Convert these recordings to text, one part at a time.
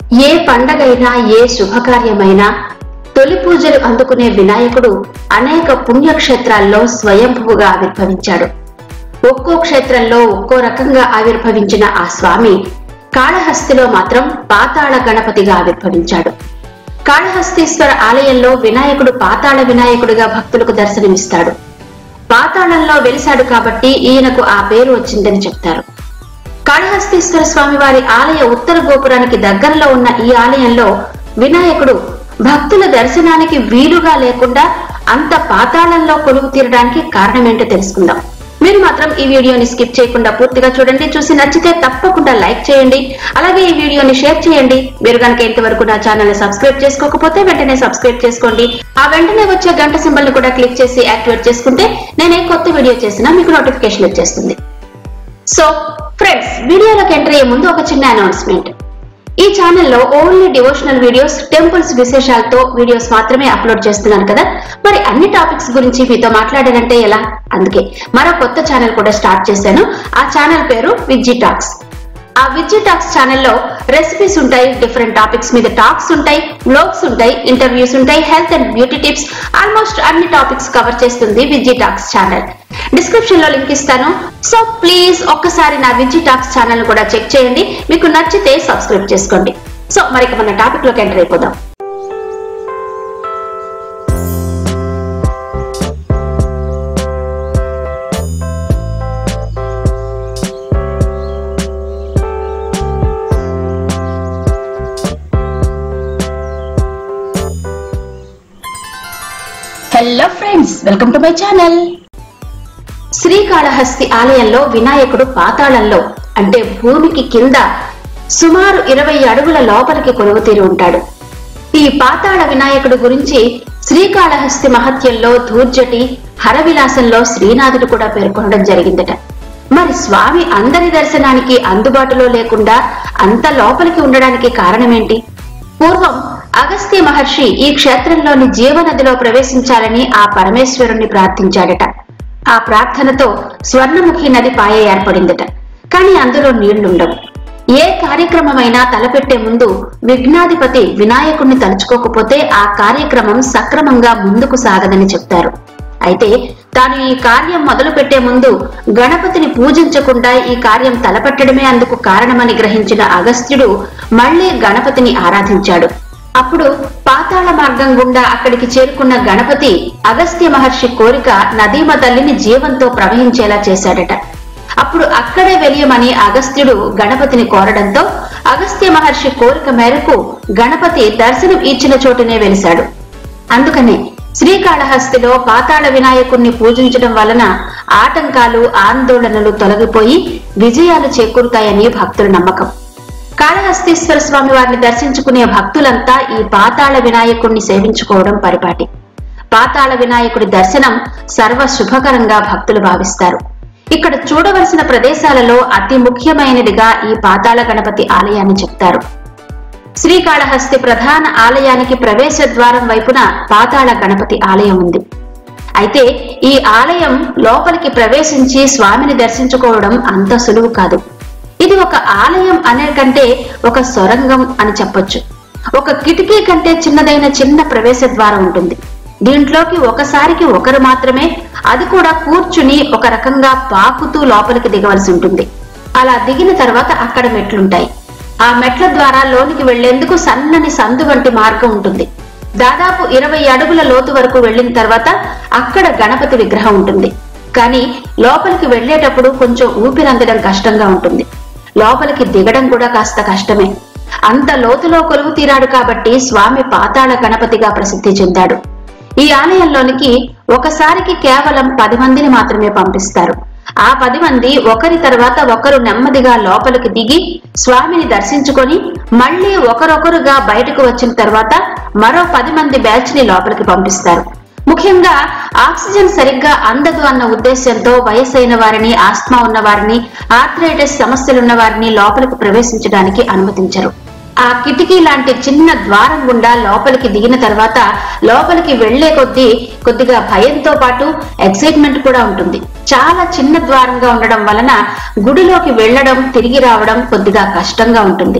ఏ పండగైనా ఏ శుభకార్యమైనా తొలి పూజలు అందుకునే వినాయకుడు అనేక పుణ్యక్షేత్రాల్లో స్వయంభువుగా ఆవిర్భవించాడు ఒక్కో క్షేత్రంలో ఒక్కో రకంగా ఆవిర్భవించిన ఆ స్వామి కాళహస్తిలో మాత్రం పాతాళ గణపతిగా ఆవిర్భవించాడు కాళహస్తీశ్వర ఆలయంలో వినాయకుడు పాతాళ వినాయకుడిగా భక్తులకు దర్శనమిస్తాడు పాతాళంలో వెలిశాడు కాబట్టి ఈయనకు ఆ పేరు వచ్చిందని చెప్తారు కాళహస్తీశ్వర స్వామి వారి ఆలయ ఉత్తర గోపురానికి దగ్గరలో ఉన్న ఈ ఆలయంలో వినాయకుడు భక్తుల దర్శనానికి వీలుగా లేకుండా అంత పాతాళంలో కొలువు తీరడానికి కారణమేంటో తెలుసుకుందాం మీరు మాత్రం ఈ వీడియోని స్కిప్ చేయకుండా పూర్తిగా చూడండి చూసి నచ్చితే తప్పకుండా లైక్ చేయండి అలాగే ఈ వీడియోని షేర్ చేయండి మీరు కనుక ఇంతవరకు నా ఛానల్ ని సబ్స్క్రైబ్ చేసుకోకపోతే వెంటనే సబ్స్క్రైబ్ చేసుకోండి ఆ వెంటనే వచ్చే గంట సింబల్ ని కూడా క్లిక్ చేసి యాక్టివేట్ చేసుకుంటే నేను ఏ కొత్త వీడియో చేసినా మీకు నోటిఫికేషన్ వచ్చేస్తుంది సో ఫ్రెండ్స్ వీడియోలోకి ఎంటర్ అయ్యే ముందు ఒక చిన్న అనౌన్స్మెంట్ ఈ ఛానల్లో ఓన్లీ డివోషనల్ వీడియోస్ టెంపుల్స్ విశేషాలతో వీడియోస్ మాత్రమే అప్లోడ్ చేస్తున్నాను కదా మరి అన్ని టాపిక్స్ గురించి మీతో మాట్లాడాలంటే ఎలా అందుకే మరో కొత్త ఛానల్ కూడా స్టార్ట్ చేశాను ఆ ఛానల్ పేరు విజ్జీ టాక్స్ ఆ విజ్జీ టాక్స్ ఛానల్లో రెసిపీస్ ఉంటాయి డిఫరెంట్ టాపిక్స్ మీద టాక్స్ ఉంటాయి బ్లాగ్స్ ఉంటాయి ఇంటర్వ్యూస్ ఉంటాయి health and beauty tips almost అన్ని టాపిక్స్ కవర్ చేస్తుంది విజ్జీ టాక్స్ ఛానల్ డిస్క్రిప్షన్ లో లింక్ ఇస్తాను సో ప్లీజ్ ఒక్కసారి నా విజ్జీ టాక్స్ ఛానల్ కూడా చెక్ చేయండి మీకు నచ్చితే సబ్స్క్రైబ్ చేసుకోండి సో మరి ఇక మన టాపిక్ లోకి ఎంటర్ అయిపోదాం hello friends welcome to my channel Srikalahasti ఆలయంలో వినాయకుడు పాతాళంలో అంటే భూమికి కింద సుమారు ఇరవై అడుగుల లోపలికి కొలువుతీరి ఉంటాడు ఈ పాతాళ వినాయకుడి గురించి శ్రీకాళహస్తి మహత్యంలో ధూర్జటి హరవిలాసంలో శ్రీనాథుడు కూడా పేర్కొనడం జరిగిందట మరి స్వామి అందరి దర్శనానికి అందుబాటులో లేకుండా అంత లోపలికి ఉండడానికి కారణమేంటి పూర్వం అగస్త్య మహర్షి ఈ క్షేత్రంలోని జీవనదిలో ప్రవేశించాలని ఆ పరమేశ్వరుణ్ణి ప్రార్థించాడట ఆ ప్రార్థనతో స్వర్ణముఖి నది పాయ ఏర్పడిందట కానీ అందులో నీళ్లుండవు ఏ కార్యక్రమమైనా తలపెట్టే ముందు విఘ్నాధిపతి వినాయకుణ్ణి తలుచుకోకపోతే ఆ కార్యక్రమం సక్రమంగా ముందుకు సాగదని చెప్తారు అయితే తాను ఈ కార్యం మొదలు పెట్టే ముందు గణపతిని పూజించకుండా ఈ కార్యం తలపెట్టడమే అందుకు కారణమని గ్రహించిన అగస్త్యుడు మళ్లీ గణపతిని ఆరాధించాడు అప్పుడు పాతాళ మార్గం గుండా అక్కడికి చేరుకున్న గణపతి అగస్త్య మహర్షి కోరిక నదీమ తల్లిని జీవంతో ప్రవహించేలా చేశాడట అప్పుడు అక్కడే వెలియమని అగస్త్యుడు గణపతిని కోరడంతో అగస్త్య మహర్షి కోరిక మేరకు గణపతి దర్శనం ఇచ్చిన చోటునే వెలిశాడు అందుకనే శ్రీకాళహస్తిలో పాతాళ వినాయకుణ్ణి పూజించడం వలన ఆటంకాలు ఆందోళనలు తొలగిపోయి విజయాలు చేకూరుతాయని భక్తుల నమ్మకం కాళహస్తీశ్వర స్వామి వారిని దర్శించుకునే భక్తులంతా ఈ పాతాళ వినాయకుణ్ణి సేవించుకోవడం పరిపాటి పాతాళ వినాయకుడి దర్శనం సర్వ శుభకరంగా భక్తులు భావిస్తారు ఇక్కడ చూడవలసిన ప్రదేశాలలో అతి ముఖ్యమైనదిగా ఈ పాతాళ గణపతి ఆలయాన్ని చెప్తారు శ్రీకాళహస్తి ప్రధాన ఆలయానికి ప్రవేశ ద్వారం వైపున పాతాళ గణపతి ఆలయం ఉంది అయితే ఈ ఆలయం లోపలికి ప్రవేశించి స్వామిని దర్శించుకోవడం అంత సులువు కాదు ఇది ఒక ఆలయం అనే కంటే ఒక సొరంగం అని చెప్పొచ్చు ఒక కిటికీ కంటే చిన్నదైన చిన్న ప్రవేశ ద్వారం ఉంటుంది దీంట్లోకి ఒకసారికి ఒకరు మాత్రమే అది కూడా కూర్చుని ఒక రకంగా పాకుతూ లోపలికి దిగవలసి ఉంటుంది అలా దిగిన తర్వాత అక్కడ మెట్లుంటాయి ఆ మెట్ల ద్వారా లోనికి వెళ్లేందుకు సన్నని సందు వంటి మార్గం ఉంటుంది దాదాపు ఇరవై అడుగుల లోతు వరకు వెళ్లిన తర్వాత అక్కడ గణపతి విగ్రహం ఉంటుంది కానీ లోపలికి వెళ్లేటప్పుడు కొంచెం ఊపిరందడం కష్టంగా ఉంటుంది లోపలికి దిగడం కూడా కాస్త కష్టమే అంత లోతులో కొలువు తీరాడు కాబట్టి స్వామి పాతాళ గణపతిగా ప్రసిద్ధి చెందాడు ఈ ఆలయంలోనికి ఒకసారికి కేవలం పది మందిని మాత్రమే పంపిస్తారు ఆ పది మంది ఒకరి తర్వాత ఒకరు నెమ్మదిగా లోపలికి దిగి స్వామిని దర్శించుకొని మళ్ళీ ఒకరొకరుగా బయటకు వచ్చిన తర్వాత మరో పది మంది బ్యాచ్ ని లోపలికి పంపిస్తారు ముఖ్యంగా ఆక్సిజన్ సరిగ్గా అందదు అన్న ఉద్దేశంతో వయసైన వారిని ఆస్మా ఉన్న వారిని ఆర్థరైటిస్ సమస్యలున్న వారిని లోపలికి ప్రవేశించడానికి అనుమతించరు ఆ కిటికీ లాంటి చిన్న ద్వారం గుండా లోపలికి దిగిన తర్వాత లోపలికి వెళ్లే కొద్దీ కొద్దిగా భయంతో పాటు ఎక్సైట్మెంట్ కూడా ఉంటుంది చాలా చిన్న ద్వారంగా ఉండడం వలన గుడిలోకి వెళ్లడం తిరిగి రావడం కొద్దిగా కష్టంగా ఉంటుంది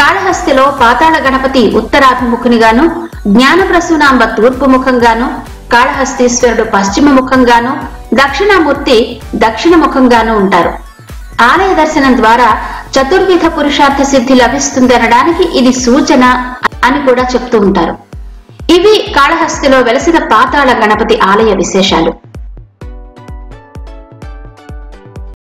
కాళహస్తిలో పాతాళ గణపతి ఉత్తరాభిముఖునిగాను జ్ఞానప్రసూనాంబ తూర్పు ముఖంగాను కాళహస్తీశ్వరుడు పశ్చిమ ముఖంగాను దక్షిణామూర్తి దక్షిణ ముఖంగాను ఉంటారు ఆలయ దర్శనం ద్వారా చతుర్విధ పురుషార్థ సిద్ధి లభిస్తుంది అనడానికి ఇది సూచన అని కూడా చెప్తూ ఉంటారు ఇవి కాళహస్తిలో వెలసిన పాతాళ గణపతి ఆలయ విశేషాలు